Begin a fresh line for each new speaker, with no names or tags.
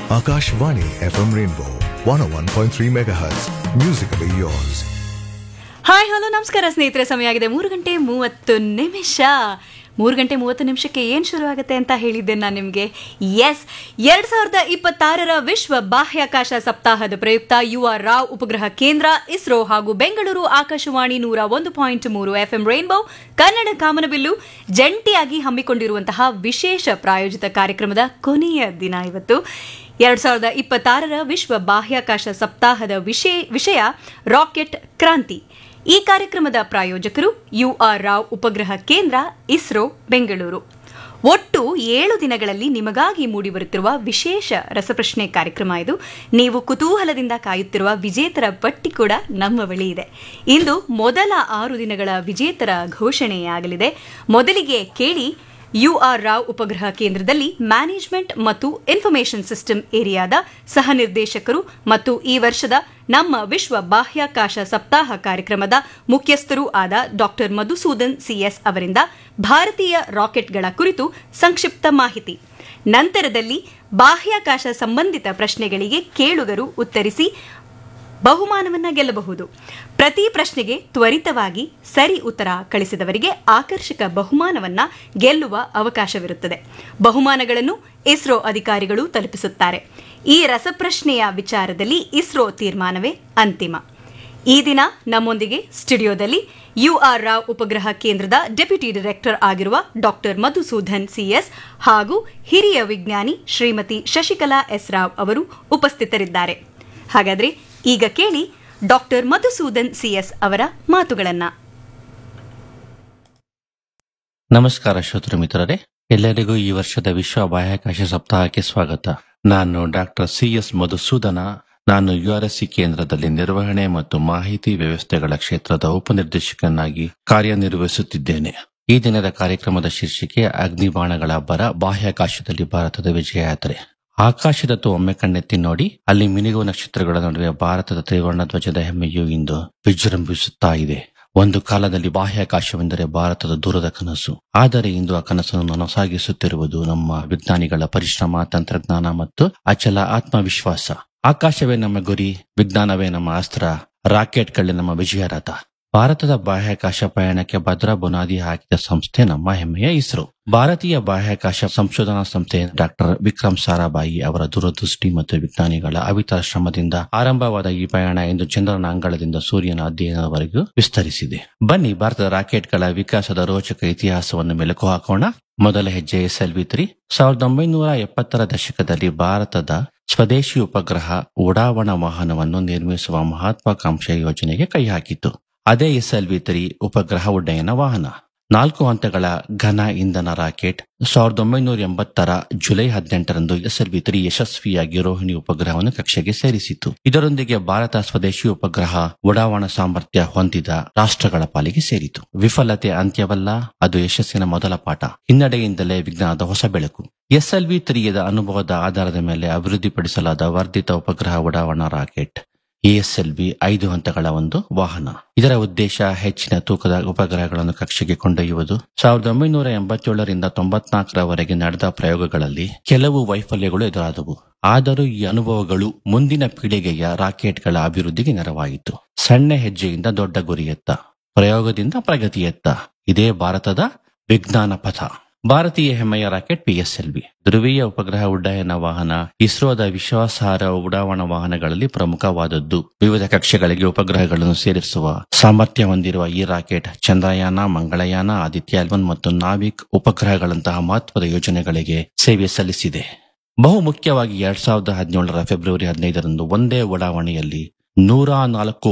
Akashvani FM Rainbow 101.3 MHz. Musically yours.
Hi hello ನಮಸ್ಕಾರ ಸ್ನೇಹಿತರೆ ಸಮಯ ಆಗಿದೆ ಮೂರು ಗಂಟೆ ಮೂವತ್ತು ನಿಮಿಷ ಮೂರು ಗಂಟೆ ಮೂವತ್ತು ನಿಮಿಷಕ್ಕೆ ಏನು ಶುರು ಆಗುತ್ತೆ ಅಂತ ಹೇಳಿದ್ದೆ ನಾನು ನಿಮಗೆ ಎಸ್ ಎರಡ್ ಸಾವಿರದ ಇಪ್ಪತ್ತಾರರ ವಿಶ್ವ ಬಾಹ್ಯಾಕಾಶ ಸಪ್ತಾಹದ ಪ್ರಯುಕ್ತ ಯು ಆರ್ ರಾವ್ ಉಪಗ್ರಹ ಕೇಂದ್ರ ಇಸ್ರೋ ಹಾಗೂ ಬೆಂಗಳೂರು ಆಕಾಶವಾಣಿ ನೂರ ಒಂದು ಪಾಯಿಂಟ್ ಮೂರು ಎಫ್ಎಂ ರೈನ್ಬೋ ಕನ್ನಡ ಕಾಮನಬಿಲ್ಲು ಜಂಟಿಯಾಗಿ ಹಮ್ಮಿಕೊಂಡಿರುವಂತಹ ವಿಶೇಷ ಪ್ರಾಯೋಜಿತ ಕಾರ್ಯಕ್ರಮದ ಕೊನೆಯ ದಿನ ಇವತ್ತು ಎರಡ್ ಸಾವಿರದ ಇಪ್ಪತ್ತಾರರ ವಿಶ್ವ ಬಾಹ್ಯಾಕಾಶ ಸಪ್ತಾಹದ ವಿಷಯ ವಿಷಯ ರಾಕೆಟ್ ಕ್ರಾಂತಿ ಈ ಕಾರ್ಯಕ್ರಮದ ಪ್ರಾಯೋಜಕರು ಯು ಆರ್ ರಾವ್ ಉಪಗ್ರಹ ಕೇಂದ್ರ ಇಸ್ರೋ ಬೆಂಗಳೂರು ಒಟ್ಟು ಏಳು ದಿನಗಳಲ್ಲಿ ನಿಮಗಾಗಿ ಮೂಡಿಬರುತ್ತಿರುವ ವಿಶೇಷ ರಸಪ್ರಶ್ನೆ ಕಾರ್ಯಕ್ರಮ ಇದು ನೀವು ಕುತೂಹಲದಿಂದ ಕಾಯುತ್ತಿರುವ ವಿಜೇತರ ಪಟ್ಟಿ ಕೂಡ ನಮ್ಮ ಬಳಿ ಇದೆ ಇಂದು ಮೊದಲ ಆರು ದಿನಗಳ ವಿಜೇತರ ಘೋಷಣೆಯಾಗಲಿದೆ ಮೊದಲಿಗೆ ಕೇಳಿ ಯು ಆರ್ ರಾವ್ ಉಪಗ್ರಹ ಕೇಂದ್ರದಲ್ಲಿ ಮ್ಯಾನೇಜ್ಮೆಂಟ್ ಮತ್ತು ಇನ್ಫಾರ್ಮೇಷನ್ ಸಿಸ್ಟಮ್ ಏರಿಯಾದ ಸಹ ನಿರ್ದೇಶಕರು ಮತ್ತು ಈ ವರ್ಷದ ನಮ್ಮ ವಿಶ್ವ ಬಾಹ್ಯಾಕಾಶ ಸಪ್ತಾಹ ಕಾರ್ಯಕ್ರಮದ ಮುಖ್ಯಸ್ಥರೂ ಆದ ಡಾಕ್ಟರ್ ಮಧುಸೂದನ್ ಸಿಎಸ್ ಅವರಿಂದ ಭಾರತೀಯ ರಾಕೆಟ್ಗಳ ಕುರಿತು ಸಂಕ್ಷಿಪ್ತ ಮಾಹಿತಿ ನಂತರದಲ್ಲಿ ಬಾಹ್ಯಾಕಾಶ ಸಂಬಂಧಿತ ಪ್ರಶ್ನೆಗಳಿಗೆ ಕೇಳುಗರು ಉತ್ತರಿಸಿ ಬಹುಮಾನವನ್ನ ಗೆಲ್ಲಬಹುದು ಪ್ರತಿ ಪ್ರಶ್ನೆಗೆ ತ್ವರಿತವಾಗಿ ಸರಿ ಉತ್ತರ ಕಳಿಸಿದವರಿಗೆ ಆಕರ್ಷಕ ಬಹುಮಾನವನ್ನ ಗೆಲ್ಲುವ ಅವಕಾಶವಿರುತ್ತದೆ ಬಹುಮಾನಗಳನ್ನು ಇಸ್ರೋ ಅಧಿಕಾರಿಗಳು ತಲುಪಿಸುತ್ತಾರೆ ಈ ರಸಪ್ರಶ್ನೆಯ ವಿಚಾರದಲ್ಲಿ ಇಸ್ರೋ ತೀರ್ಮಾನವೇ ಅಂತಿಮ ಈ ದಿನ ನಮ್ಮೊಂದಿಗೆ ಸ್ಟುಡಿಯೋದಲ್ಲಿ ಯು ಆರ್ ರಾವ್ ಉಪಗ್ರಹ ಕೇಂದ್ರದ ಡೆಪ್ಯೂಟಿ ಡೈರೆಕ್ಟರ್ ಆಗಿರುವ ಡಾಕ್ಟರ್ ಮಧುಸೂದನ್ ಸಿಎಸ್ ಹಾಗೂ ಹಿರಿಯ ವಿಜ್ಞಾನಿ ಶ್ರೀಮತಿ ಶಶಿಕಲಾ ಎಸ್ ರಾವ್ ಅವರು ಉಪಸ್ಥಿತರಿದ್ದಾರೆ ಹಾಗಾದ್ರೆ ಈಗ ಕೇಳಿ ಡಾಕ್ಟರ್ ಮಧುಸೂದನ್ ಸಿಎಸ್ ಅವರ ಮಾತುಗಳನ್ನ
ನಮಸ್ಕಾರ ಶ್ರೋತೃ ಮಿತ್ರರೇ ಎಲ್ಲರಿಗೂ ಈ ವರ್ಷದ ವಿಶ್ವ ಬಾಹ್ಯಾಕಾಶ ಸಪ್ತಾಹಕ್ಕೆ ಸ್ವಾಗತ ನಾನು ಡಾಕ್ಟರ್ ಸಿ ಎಸ್ ಮಧುಸೂದನ ನಾನು ಯುಆರ್ಎಸ್ಸಿ ಕೇಂದ್ರದಲ್ಲಿ ನಿರ್ವಹಣೆ ಮತ್ತು ಮಾಹಿತಿ ವ್ಯವಸ್ಥೆಗಳ ಕ್ಷೇತ್ರದ ಉಪನಿರ್ದೇಶಕನಾಗಿ ಕಾರ್ಯನಿರ್ವಹಿಸುತ್ತಿದ್ದೇನೆ ಈ ದಿನದ ಕಾರ್ಯಕ್ರಮದ ಶೀರ್ಷಿಕೆ ಅಗ್ನಿಬಾಣಗಳ ಬರ ಬಾಹ್ಯಾಕಾಶದಲ್ಲಿ ಭಾರತದ ವಿಜಯ ಯಾತ್ರೆ ಆಕಾಶದತ್ತ ಒಮ್ಮೆ ಕಣ್ಣೆತ್ತಿ ನೋಡಿ ಅಲ್ಲಿ ಮಿನಿಗುವ ನಕ್ಷತ್ರಗಳ ನಡುವೆ ಭಾರತದ ತ್ರಿವರ್ಣ ಧ್ವಜದ ಹೆಮ್ಮೆಯು ಇಂದು ವಿಜೃಂಭಿಸುತ್ತಾ ಇದೆ ಒಂದು ಕಾಲದಲ್ಲಿ ಬಾಹ್ಯಾಕಾಶವೆಂದರೆ ಭಾರತದ ದೂರದ ಕನಸು ಆದರೆ ಇಂದು ಆ ಕನಸನ್ನು ನನಸಾಗಿಸುತ್ತಿರುವುದು ನಮ್ಮ ವಿಜ್ಞಾನಿಗಳ ಪರಿಶ್ರಮ ತಂತ್ರಜ್ಞಾನ ಮತ್ತು ಅಚಲ ಆತ್ಮವಿಶ್ವಾಸ ಆಕಾಶವೇ ನಮ್ಮ ಗುರಿ ವಿಜ್ಞಾನವೇ ನಮ್ಮ ಅಸ್ತ್ರ ರಾಕೆಟ್ಗಳೇ ನಮ್ಮ ವಿಜಯ ರಥ ಭಾರತದ ಬಾಹ್ಯಾಕಾಶ ಪಯಣಕ್ಕೆ ಭದ್ರ ಬುನಾದಿ ಹಾಕಿದ ಸಂಸ್ಥೆ ನಮ್ಮ ಹೆಮ್ಮೆಯ ಇಸ್ರೋ ಭಾರತೀಯ ಬಾಹ್ಯಾಕಾಶ ಸಂಶೋಧನಾ ಸಂಸ್ಥೆ ಡಾಕ್ಟರ್ ವಿಕ್ರಮ್ ಸಾರಾಭಾಯಿ ಅವರ ದೂರದೃಷ್ಟಿ ಮತ್ತು ವಿಜ್ಞಾನಿಗಳ ಅವಿತರ ಶ್ರಮದಿಂದ ಆರಂಭವಾದ ಈ ಪಯಣ ಇಂದು ಚಂದ್ರನ ಅಂಗಳದಿಂದ ಸೂರ್ಯನ ಅಧ್ಯಯನದವರೆಗೂ ವಿಸ್ತರಿಸಿದೆ ಬನ್ನಿ ಭಾರತದ ರಾಕೆಟ್ಗಳ ವಿಕಾಸದ ರೋಚಕ ಇತಿಹಾಸವನ್ನು ಮೆಲುಕು ಹಾಕೋಣ ಮೊದಲ ಹೆಜ್ಜೆ ಎಸ್ ಎಲ್ ವಿ ತ್ರೀ ಸಾವಿರದ ಒಂಬೈನೂರ ಎಪ್ಪತ್ತರ ದಶಕದಲ್ಲಿ ಭಾರತದ ಸ್ವದೇಶಿ ಉಪಗ್ರಹ ಉಡಾವಣಾ ವಾಹನವನ್ನು ನಿರ್ಮಿಸುವ ಮಹತ್ವಾಕಾಂಕ್ಷೆ ಯೋಜನೆಗೆ ಕೈ ಹಾಕಿತು ಅದೇ ಎಸ್ ಎಲ್ ವಿ ತ್ರೀ ಉಪಗ್ರಹ ಉಡ್ಡಯನ ವಾಹನ ನಾಲ್ಕು ಹಂತಗಳ ಘನ ಇಂಧನ ರಾಕೆಟ್ ಸಾವಿರದ ಒಂಬೈನೂರ ಎಂಬತ್ತರ ಜುಲೈ ಹದಿನೆಂಟರಂದು ಎಸ್ ಎಲ್ ವಿ ತ್ರೀ ಯಶಸ್ವಿಯಾಗಿ ರೋಹಿಣಿ ಉಪಗ್ರಹವನ್ನು ಕಕ್ಷೆಗೆ ಸೇರಿಸಿತು ಇದರೊಂದಿಗೆ ಭಾರತ ಸ್ವದೇಶಿ ಉಪಗ್ರಹ ಉಡಾವಣಾ ಸಾಮರ್ಥ್ಯ ಹೊಂದಿದ ರಾಷ್ಟ್ರಗಳ ಪಾಲಿಗೆ ಸೇರಿತು ವಿಫಲತೆ ಅಂತ್ಯವಲ್ಲ ಅದು ಯಶಸ್ಸಿನ ಮೊದಲ ಪಾಠ ಹಿನ್ನಡೆಯಿಂದಲೇ ವಿಜ್ಞಾನದ ಹೊಸ ಬೆಳಕು ಎಸ್ ಎಲ್ ವಿ ತ್ರೀಯದ ಅನುಭವದ ಆಧಾರದ ಮೇಲೆ ಅಭಿವೃದ್ಧಿಪಡಿಸಲಾದ ವರ್ಧಿತ ಉಪಗ್ರಹ ಉಡಾವಣಾ ರಾಕೆಟ್ ಎಎಸ್ಎಲ್ವಿ ಐದು ಹಂತಗಳ ಒಂದು ವಾಹನ ಇದರ ಉದ್ದೇಶ ಹೆಚ್ಚಿನ ತೂಕದ ಉಪಗ್ರಹಗಳನ್ನು ಕಕ್ಷೆಗೆ ಕೊಂಡೊಯ್ಯುವುದು ಸಾವಿರದ ಒಂಬೈನೂರ ಎಂಬತ್ತೇಳರಿಂದ ತೊಂಬತ್ನಾಲ್ಕರವರೆಗೆ ನಡೆದ ಪ್ರಯೋಗಗಳಲ್ಲಿ ಕೆಲವು ವೈಫಲ್ಯಗಳು ಎದುರಾದವು ಆದರೂ ಈ ಅನುಭವಗಳು ಮುಂದಿನ ಪೀಳಿಗೆಯ ರಾಕೆಟ್ಗಳ ಅಭಿವೃದ್ಧಿಗೆ ನೆರವಾಯಿತು ಸಣ್ಣ ಹೆಜ್ಜೆಯಿಂದ ದೊಡ್ಡ ಗುರಿಯತ್ತ ಪ್ರಯೋಗದಿಂದ ಪ್ರಗತಿಯತ್ತ ಇದೇ ಭಾರತದ ವಿಜ್ಞಾನ ಪಥ ಭಾರತೀಯ ಹೆಮ್ಮೆಯ ರಾಕೆಟ್ ಪಿಎಸ್ಎಲ್ವಿ ಧ್ರುವೀಯ ಉಪಗ್ರಹ ಉಡ್ಡಯನ ವಾಹನ ಇಸ್ರೋದ ವಿಶ್ವಾಸಾರ್ಹ ಉಡಾವಣಾ ವಾಹನಗಳಲ್ಲಿ ಪ್ರಮುಖವಾದದ್ದು ವಿವಿಧ ಕಕ್ಷೆಗಳಿಗೆ ಉಪಗ್ರಹಗಳನ್ನು ಸೇರಿಸುವ ಸಾಮರ್ಥ್ಯ ಹೊಂದಿರುವ ಈ ರಾಕೆಟ್ ಚಂದ್ರಯಾನ ಮಂಗಳಯಾನ ಆದಿತ್ಯ ಎಲ್ವನ್ ಮತ್ತು ನಾವಿಕ್ ಉಪಗ್ರಹಗಳಂತಹ ಮಹತ್ವದ ಯೋಜನೆಗಳಿಗೆ ಸೇವೆ ಸಲ್ಲಿಸಿದೆ ಬಹು ಮುಖ್ಯವಾಗಿ ಎರಡ್ ಸಾವಿರದ ಹದಿನೇಳರ ಫೆಬ್ರವರಿ ಹದಿನೈದರಂದು ಒಂದೇ ಉಡಾವಣೆಯಲ್ಲಿ ನೂರ ನಾಲ್ಕು